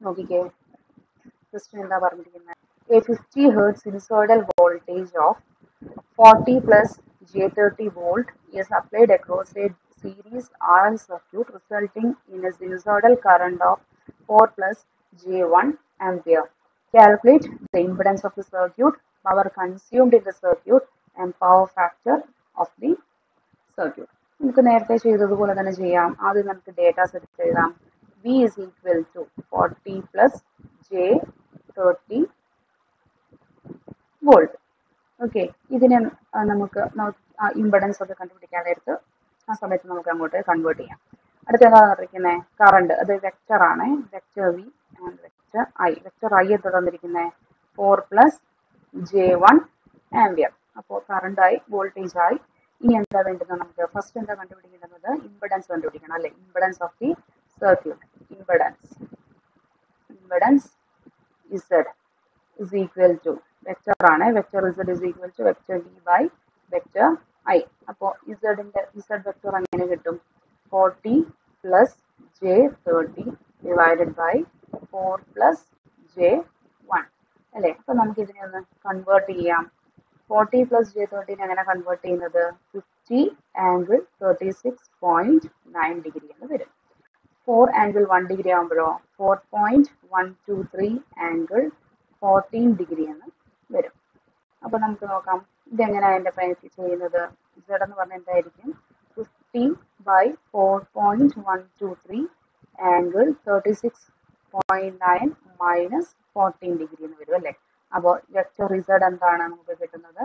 നോക്കിക്കേ ക്വസ്റ്റ്യൻ എന്താ പറഞ്ഞിരിക്കുന്നത് a fifty hertz sinusoidal voltage of forty plus J thirty volt is applied across a series RL circuit resulting in a sinusoidal current of 4 plus J1 ampere. Calculate the impedance of the circuit, power consumed in the circuit and power factor of the circuit. നമുക്ക് നേരത്തെ ചെയ്തതുപോലെ തന്നെ ചെയ്യാം ആദ്യം നമുക്ക് data set എഴുതാം V is equal to forty plus J thirty volt okay ഇതിനെ ആ, നമുക്ക് ഇമ്പഡൻസ് ഒക്കെ കണ്ടുപിടിക്കാൻ നേരത്ത് ആ സമയത്ത് നമുക്ക് അങ്ങോട്ട് കൺവേർട്ട് ചെയ്യാം അടുത്ത എന്താ പറഞ്ഞിരിക്കുന്നത് കറണ്ട് അത് വെക്റ്റർ ആണ് vector V and vector I vector I എത്ര തന്നിരിക്കുന്നത് four plus J one ampere അപ്പോൾ കറണ്ട് ആയി വോൾട്ടേജ് ആയി ഇനി എന്താ വേണ്ടത് നമുക്ക് ഫസ്റ്റ് എന്താ കണ്ടുപിടിക്കേണ്ടത് ഇമ്പഡൻസ് കണ്ടുപിടിക്കണം അല്ലെ impedance of the circuit impedance impedance Z is equal to vector ആണ് vector z is equal to vector v by vector i അപ്പോൾ ഇസഡിന്റെ ഇസഡ് വെക്റ്റർ എങ്ങനെ കിട്ടും forty plus J thirty divided by four plus J one അല്ലേ അപ്പോൾ നമുക്ക് ഇതിനെ ഒന്ന് കൺവേർട്ട് ചെയ്യാം ഫോർട്ടി പ്ലസ് ജെ തേർട്ടീനെ എങ്ങനെ കൺവേർട്ട് ചെയ്യുന്നത് fifty angle thirty six point nine degree എന്ന് വരും ഫോർ ആംഗിൾ വൺ ഡിഗ്രി ആകുമ്പോഴോ four point one two three angle fourteen degree എന്ന് വരും അപ്പോൾ നമുക്ക് നോക്കാം ഇതെങ്ങനെയാണ് അതിൻ്റെ പ്രയത്നം ചെയ്യുന്നത് ഇസഡ് എന്ന് പറഞ്ഞാൽ എന്തായിരിക്കും fifteen by four point one two three angle thirty six point nine minus fourteen degree എന്ന് വരും അല്ലേ അപ്പോൾ വെക്ടർ ഇസഡ് എന്താണ് നമുക്ക് കിട്ടുന്നത്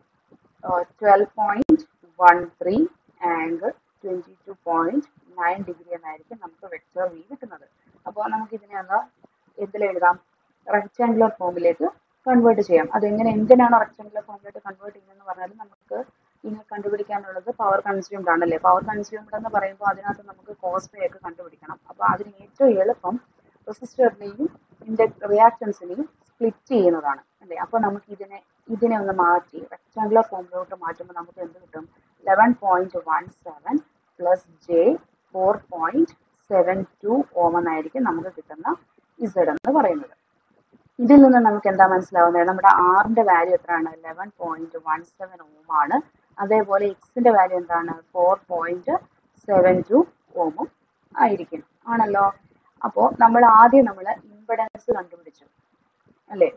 twelve point one three angle twenty two point nine degree എന്നായിരിക്കും നമുക്ക് വെക്ടർ വി കിട്ടുന്നത് അപ്പോൾ നമുക്ക് ഇതിനെ ഒന്ന് എന്തിലെഴുതാം റെക്റ്റാങ്കുലർ ഫോമിലേക്ക് കൺവേർട്ട് ചെയ്യാം അതെങ്ങനെ എന്തിനാണ് റെക്റ്റാങ്കുലർ ഫോമിലേക്ക് കൺവേർട്ട് ചെയ്യുന്നതെന്ന് പറഞ്ഞാൽ നമുക്ക് ഇനി കണ്ടുപിടിക്കാനുള്ളത് പവർ കൺസ്യൂംഡ് ആണല്ലേ പവർ കൺസ്യൂംഡ് എന്ന് പറയുമ്പോൾ അതിനകത്ത് നമുക്ക് കോസ്റ്റ് ഒക്കെ കണ്ടുപിടിക്കണം അപ്പോൾ അതിന് ഏറ്റവും എളുപ്പം റെസിസ്റ്ററിനെയും ഇതിൻ്റെ റിയാക്ടൻസിനെയും സ്പ്ലിറ്റ് ചെയ്യുന്നതാണ് അല്ലേ അപ്പോൾ നമുക്ക് ഇതിനെ ഇതിനെ ഒന്ന് മാറ്റി റെക്റ്റാങ്കുലർ ഫോമിലോട്ട് മാറ്റുമ്പോൾ നമുക്ക് എന്ത് കിട്ടും eleven point one seven plus J four point seven two ohm എന്നായിരിക്കും നമുക്ക് കിട്ടുന്ന ഇസഡ് എന്ന് പറയുന്നത് ഇതിൽ നിന്ന് നമുക്ക് എന്താ മനസ്സിലാവുന്നത് നമ്മുടെ ആറിന്റെ വാല്യൂ എത്രയാണ് eleven point one seven ohm ആണ് അതേപോലെ എക്സിന്റെ വാല്യൂ എന്താണ് ഫോർ പോയിന്റ് സെവൻ ടു ഓമും ആയിരിക്കും ആണല്ലോ അപ്പോൾ നമ്മൾ ആദ്യം നമ്മൾ ഇമ്പഡൻസ് കണ്ടുപിടിച്ചു അല്ലേ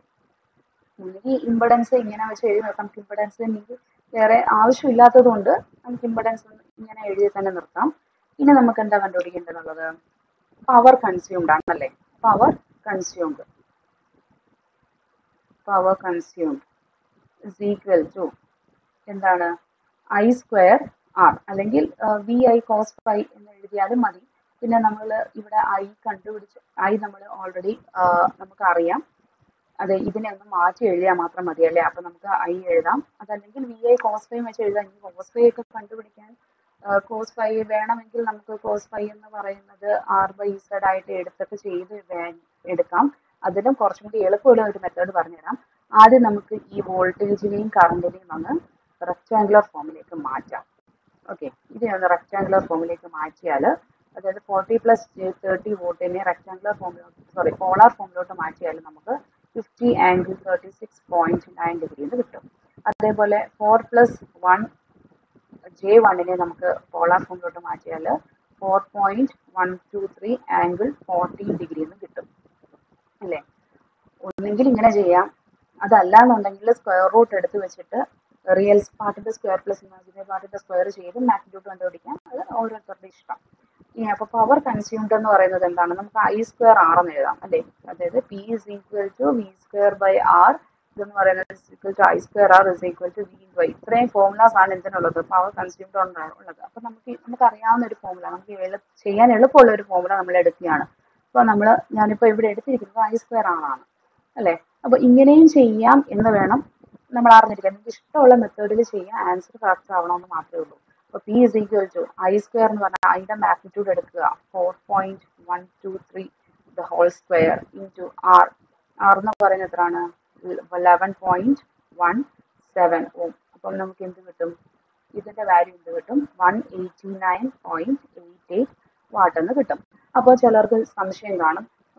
ഈ ഇമ്പഡൻസ് ഇങ്ങനെ വെച്ച് എഴുതി നിർത്താം നമുക്ക് ഇമ്പഡൻസ് എനിക്ക് വേറെ ആവശ്യമില്ലാത്തത് കൊണ്ട് നമുക്ക് ഇമ്പഡൻസ് ഇങ്ങനെ എഴുതി തന്നെ നിർത്താം ഇനി നമുക്ക് എന്താ കണ്ടുപിടിക്കേണ്ടതുള്ളത് പവർ കൺസ്യൂംഡ് ആണല്ലേ power consumed power consumed is equal to എന്താണ് ഐ സ്ക്വയർ ആർ അല്ലെങ്കിൽ വി ഐ കോസ് ഫൈ എന്ന് എഴുതിയാലും മതി പിന്നെ നമ്മൾ ഇവിടെ ഐ കണ്ടുപിടിച്ച് ഐ നമ്മൾ ഓൾറെഡി നമുക്ക് അറിയാം അതെ ഇതിനെ ഒന്ന് മാറ്റി എഴുതിയാൽ മാത്രം മതി അല്ലേ അപ്പൊ നമുക്ക് ഐ എഴുതാം അതല്ലെങ്കിൽ വി ഐ കോസ് ഫൈ വെച്ച് എഴുതാം ഈ കോസ് ഫൈ ഒക്കെ കണ്ടുപിടിക്കാൻ കോസ് ഫൈ വേണമെങ്കിൽ നമുക്ക് കോസ് ഫൈ എന്ന് പറയുന്നത് ആർ ബൈ ഇസഡ് ആയിട്ട് എടുത്തിട്ട് ചെയ്ത് വേ- എടുക്കാം അതിലും കുറച്ചും കൂടി എളുപ്പമുള്ള ഒരു മെത്തേഡ് പറഞ്ഞുതരാം ആദ്യം നമുക്ക് ഈ വോൾട്ടേജിനെയും കറണ്ടിനെയും ഒന്ന് റെക്റ്റാങ്കുലർ ഫോമിലേക്ക് മാറ്റാം ഓക്കെ ഇതിനെ ഒന്ന് റെക്റ്റാങ്കുലർ ഫോമിലേക്ക് മാറ്റിയാൽ അതായത് ഫോർട്ടി പ്ലസ് തേർട്ടി വോട്ടിനെ റെക്റ്റാങ്കുലർ ഫോമിലോട്ട് സോറി പോളാർ ഫോമിലോട്ട് മാറ്റിയാൽ നമുക്ക് fifty angle thirty six point nine degree എന്ന് കിട്ടും അതേപോലെ ഫോർ പ്ലസ് വൺ ജെ വണ്ണിനെ നമുക്ക് പോളാർ ഫോമിലോട്ട് മാറ്റിയാൽ four point one two three angle fourteen degree എന്ന് കിട്ടും അല്ലേ ഒന്നെങ്കിൽ ഇങ്ങനെ ചെയ്യാം അതല്ല എന്നുണ്ടെങ്കിൽ സ്ക്വയർ റൂട്ട് എടുത്ത് വെച്ചിട്ട് റിയൽ പാർട്ടിന്റെ സ്ക്വയർ പ്ലസ് ഇമാജിനറി പാർട്ടിന്റെ സ്ക്വയർ ചെയ്ത് മാഗ്നിറ്റ്യൂഡ് കണ്ടുപിടിക്കാം അത് ഓരോരുത്തരുടെ ഇഷ്ടം ഇനി അപ്പൊ പവർ കൺസ്യൂംഡ് എന്ന് പറയുന്നത് എന്താണ് നമുക്ക് ഐ സ്ക്വയർ ആർ എന്ന് എഴുതാം അല്ലേ അതായത് P is equal to V square by R ഇതെന്ന് പറയുന്നത് equal to I square R is equal to V by ഇത്രയും ഫോർമുലാസ് ആണ് എന്തിനുള്ളത് പവർ കൺസ്യൂംഡ് ഉള്ളത് അപ്പൊ നമുക്ക് നമുക്ക് അറിയാവുന്ന ഒരു ഫോർമുല നമുക്ക് എളു ചെയ്യാൻ എളുപ്പമുള്ള ഒരു ഫോർമുല നമ്മൾ എടുക്കുകയാണ് അപ്പോൾ നമ്മൾ ഞാനിപ്പോൾ ഇവിടെ എടുത്തിരിക്കുന്നത് ഐ സ്ക്വയർ ആണാണ് അല്ലേ അപ്പോൾ ഇങ്ങനെയും ചെയ്യാം എന്ന് വേണം നമ്മൾ അറിഞ്ഞിരിക്കാൻ നിങ്ങൾക്ക് ഇഷ്ടമുള്ള മെത്തേഡിൽ ചെയ്യാൻ ആൻസർ കറക്റ്റ് ആവണമെന്ന് മാത്രമേ ഉള്ളൂ അപ്പോൾ P is equal to I square എന്ന് പറഞ്ഞാൽ അതിൻ്റെ മാഗ്നിറ്റ്യൂഡ് എടുക്കുക four point one two three the whole square into R R എന്ന് പറയുന്നത് എത്രയാണ് eleven point one seven ohm അപ്പം നമുക്ക് എന്ത് കിട്ടും ഇതിന്റെ വാല്യൂ എന്ത് കിട്ടും one eighty nine point eight eight watt എന്ന് കിട്ടും അപ്പോൾ ചിലർക്ക് സംശയം കാണും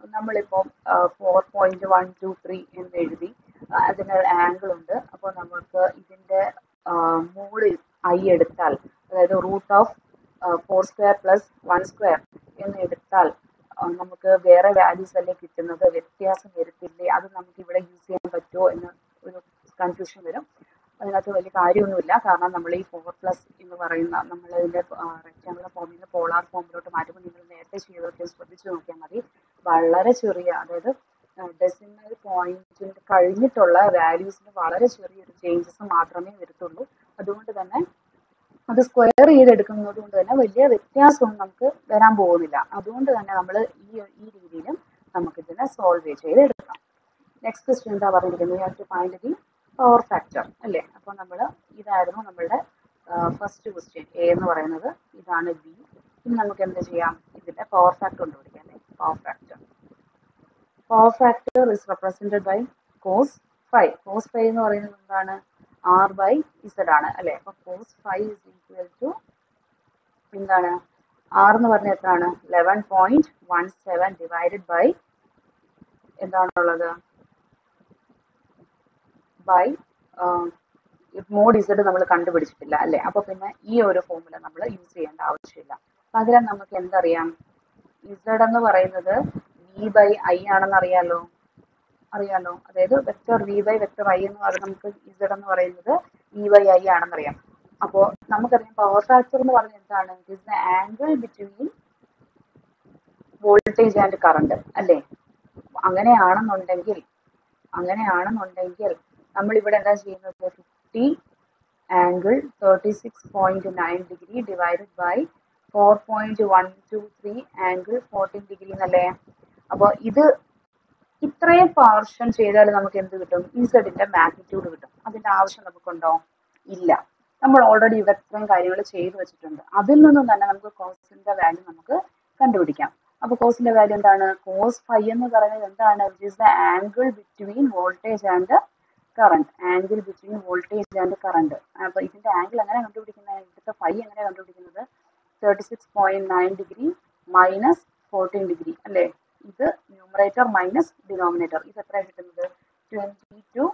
നമ്മളിപ്പോൾ four point one two three എന്ന് എഴുതി ആ, അതിന് ആംഗിൾ ഉണ്ട് അപ്പോൾ നമുക്ക് ഇതിന്റെ മുകളിൽ ഐ എടുത്താൽ അതായത് root of four square plus one square എന്ന് എടുത്താൽ ആ, നമുക്ക് വേറെ വാല്യൂസ് അല്ലേ കിട്ടുന്നത് വ്യത്യാസം വരത്തില്ലേ അത് നമുക്ക് ഇവിടെ യൂസ് ചെയ്യാൻ പറ്റുമോ എന്ന് ഒരു കൺഫ്യൂഷൻ വരും അതിനകത്ത് വലിയ കാര്യമൊന്നുമില്ല കാരണം നമ്മൾ ഈ ഫോർ പ്ലസ് എന്ന് പറയുന്ന നമ്മൾ ഇതിന്റെ റെക്റ്റാങ്കുലർ ഫോമിൽ നിന്ന് പോളാർ ഫോമിലോട്ട് മാറ്റുമ്പോൾ നിങ്ങൾ നേരത്തെ ചെയ്തതൊക്കെ ശ്രദ്ധിച്ചു നോക്കിയാൽ മതി വളരെ ചെറിയ അതായത് ഡെസിമൽ പോയിന്റിന് കഴിഞ്ഞിട്ടുള്ള വാല്യൂസിന് വളരെ ചെറിയൊരു ചേഞ്ചസ് മാത്രമേ വരത്തുള്ളൂ അതുകൊണ്ട് തന്നെ അത് സ്ക്വയർ ചെയ്തെടുക്കുന്നത് കൊണ്ട് തന്നെ വലിയ വ്യത്യാസമൊന്നും നമുക്ക് വരാൻ പോകുന്നില്ല അതുകൊണ്ട് തന്നെ നമ്മൾ ഈ ഈ രീതിയിലും നമുക്ക് ഇതിനെ സോൾവ് ചെയ്തെടുക്കാം നെക്സ്റ്റ് ക്വസ്റ്റ്യൻ എന്താ പറഞ്ഞിരിക്കുന്നത് you have to find the power factor അല്ലേ അപ്പോൾ നമ്മൾ ഇതായിരുന്നു നമ്മളുടെ ഫസ്റ്റ് ക്വസ്റ്റ്യൻ എ എന്ന് പറയുന്നത് ഇതാണ് ബി ഇനി നമുക്ക് എന്ത് ചെയ്യാം ഇതിന്റെ പവർ ഫാക്ടർ കണ്ടുപിടിക്കാം അല്ലേ power factor power factor is represented by cos five cos five എന്ന് പറയുന്നത് എന്താണ് ആർ ബൈ ഇസഡ് ആണ് അല്ലേ അപ്പൊ cos five is equal to എന്താണ് ആർ എന്ന് പറഞ്ഞാൽ എത്രയാണ് eleven point one seven divided by എന്താണുള്ളത് ബൈ മോഡ് ഇസഡ് നമ്മൾ കണ്ടുപിടിച്ചിട്ടില്ല അല്ലേ അപ്പൊ പിന്നെ ഈ ഒരു ഫോമുല നമ്മൾ യൂസ് ചെയ്യേണ്ട ആവശ്യമില്ല പകരം നമുക്ക് എന്തറിയാം ഇസഡ് എന്ന് പറയുന്നത് വി ബൈ ഐ ആണെന്ന് അറിയാലോ അറിയാലോ അതായത് vector V by vector I എന്ന് പറയുന്നത് നമുക്ക് ഇസഡ് എന്ന് പറയുന്നത് വി ബൈ ഐ ആണെന്നറിയാം അപ്പോൾ നമുക്കറിയാം പവർ ഫാക്ടർ എന്ന് പറഞ്ഞാൽ എന്താണ് it is the angle between voltage and current അല്ലേ അങ്ങനെയാണെന്നുണ്ടെങ്കിൽ അങ്ങനെയാണെന്നുണ്ടെങ്കിൽ നമ്മൾ ഇവിടെ എന്താ ചെയ്യുന്നത് fifty angle thirty six point nine degree divided by four point one two three angle fourteen degree എന്നല്ലേ അപ്പോൾ ഇത് ഇത്രയും പോർഷൻ ചെയ്താൽ നമുക്ക് എന്ത് കിട്ടും ഇസഡിന്റെ മാഗ്നിറ്റ്യൂഡ് കിട്ടും അതിന്റെ ആവശ്യം നമുക്കുണ്ടോ ഇല്ല നമ്മൾ ഓൾറെഡി ഇവിടെ ഇത്രയും കാര്യങ്ങൾ ചെയ്തു വെച്ചിട്ടുണ്ട് അതിൽ നിന്നും തന്നെ നമുക്ക് കോസിന്റെ വാല്യൂ നമുക്ക് കണ്ടുപിടിക്കാം അപ്പൊ കോസിന്റെ വാല്യൂ എന്താണ് കോസ് ഫൈ എന്ന് പറയുന്നത് എന്താണ് which is the angle between voltage and current angle between voltage and current അപ്പൊ ഇതിന്റെ ആംഗിൾ എങ്ങനെ കണ്ടുപിടിക്കുന്നത് ഇവിടുത്തെ ഫൈ എങ്ങനെ കണ്ടുപിടിക്കുന്നത് thirty six point nine degree minus fourteen degree അല്ലേ ഇത് ന്യൂമറേറ്റർ മൈനസ് ഡിനോമിനേറ്റർ ഇത് എത്ര കിട്ടുന്നത് twenty two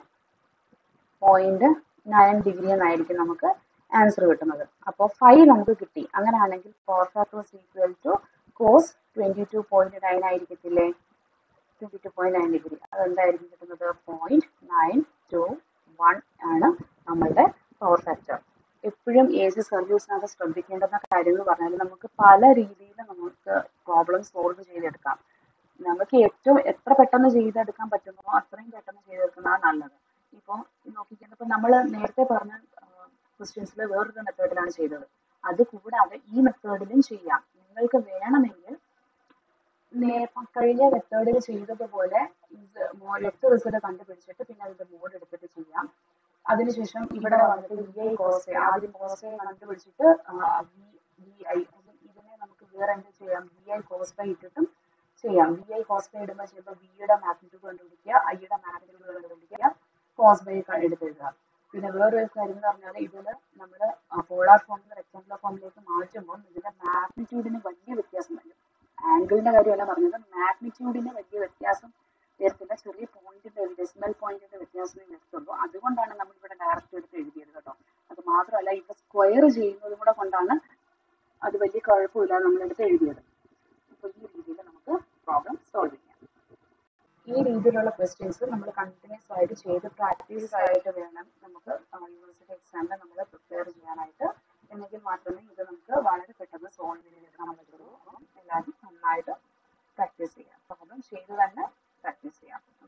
point nine degree എന്നായിരിക്കും നമുക്ക് ആൻസർ കിട്ടുന്നത് അപ്പോൾ ഫൈവ് നമുക്ക് കിട്ടി അങ്ങനെയാണെങ്കിൽ four factor equal to cos twenty two point nine ആയിരിക്കത്തില്ലേ twenty two point nine degree അതെന്തായിരിക്കും കിട്ടുന്നത് പോയിന്റ് നയൻ ടു വൺ ആണ് നമ്മളുടെ പവർ ഫാക്ടർ എപ്പോഴും എ സി സർവീസിനകത്ത് ശ്രദ്ധിക്കേണ്ടുന്ന കാര്യം എന്ന് പറഞ്ഞാൽ നമുക്ക് പല രീതിയിൽ നമുക്ക് പ്രോബ്ലം സോൾവ് ചെയ്തെടുക്കാം നമുക്ക് ഏറ്റവും എത്ര പെട്ടെന്ന് ചെയ്തെടുക്കാൻ പറ്റുമോ അത്രയും പെട്ടെന്ന് ചെയ്തെടുക്കുന്നതാണ് നല്ലത് ഇപ്പോൾ നോക്കിക്കുന്നത് ഇപ്പൊ നമ്മൾ നേരത്തെ പറഞ്ഞ ക്വസ്റ്റ്യൻസിൽ വേറൊരു മെത്തേഡിലാണ് ചെയ്തത് അത് കൂടാതെ ഈ മെത്തേഡിലും ചെയ്യാം നിങ്ങൾക്ക് വേണമെങ്കിൽ നേ- കഴിഞ്ഞ മെത്തേഡിൽ ചെയ്തതുപോലെ ലെഫ്റ്റ് റിസൾട്ട് കണ്ടുപിടിച്ചിട്ട് പിന്നെ അതിന്റെ മോഡ് എടുത്തിട്ട് ചെയ്യാം അതിനുശേഷം ഇവിടെ വന്നിട്ട് വി ഐ കോസ്റ്റ് ആദ്യം കോസ്റ്റ് കണ്ടുപിടിച്ചിട്ട് വി ഐ ഇതിനെ നമുക്ക് വേറെ എന്ത് ചെയ്യാം വി ഐ കോസ്റ്റ് ഇട്ടിട്ടും ചെയ്യാം വി ഐ കോസ്റ്റ് ഇടുമ്പോൾ ചെയ്യുമ്പോൾ വിയുടെ മാഗ്നിറ്റ്യൂഡ് കണ്ടുപിടിക്കുക ഐയുടെ മാഗ്നിറ്റ്യൂഡ് കണ്ടുപിടിക്കുക കോസ് ബൈ എടുത്ത് എഴുതുക പിന്നെ വേറൊരു കാര്യം എന്ന് പറഞ്ഞാൽ ഇതില് നമ്മൾ പോളാർ ഫോമിൽ നിന്ന് റെക്ടാങ്കുലർ ഫോമിലേക്ക് മാറ്റുമ്പോൾ ഇതിന്റെ മാഗ്നിറ്റ്യൂഡിന് വലിയ വ്യത്യാസം വരും ആംഗിളിന്റെ കാര്യമല്ല പറഞ്ഞത് മാഗ്നിറ്റ്യൂഡിന് വലിയ വ്യത്യാസം വരത്തില്ല ചെറിയ പോയിന്റിന്റെ ഡെസിമൽ പോയിന്റിന്റെ വ്യത്യാസമേ വരത്തുള്ളൂ അതുകൊണ്ടാണ് നമ്മൾ ഇവിടെ ഡയറക്റ്റ് എടുത്ത് എഴുതിയത് കേട്ടോ അത് മാത്രമല്ല ഇപ്പൊ സ്ക്വയർ ചെയ്യുന്നത് കൂടെ കൊണ്ടാണ് അത് വലിയ കുഴപ്പമില്ലാതെ നമ്മളെടുത്ത് എഴുതിയത് അപ്പൊ ഈ രീതിയിൽ നമുക്ക് പ്രോബ്ലം സോൾവ് ചെയ്യാം ഈ രീതിയിലുള്ള ക്വസ്റ്റ്യൻസ് നമ്മൾ കണ്ടിന്യൂസ് ആയിട്ട് ചെയ്ത് പ്രാക്ടീസ് ആയിട്ട് വേണം നമുക്ക് യൂണിവേഴ്സിറ്റി എക്സാമിന് നമ്മൾ പ്രിപ്പയർ ചെയ്യാനായിട്ട് എന്നെങ്കിൽ മാത്രമേ ഇത് നമുക്ക് വളരെ പെട്ടെന്ന് സോൾവ് ചെയ്തെടുക്കാൻ പറ്റുള്ളൂ അപ്പം എല്ലാവരും നന്നായിട്ട് പ്രാക്ടീസ് ചെയ്യാം പ്രോബ്ലം ചെയ്ത് തന്നെ പ്രാക്ടീസ് ചെയ്യാം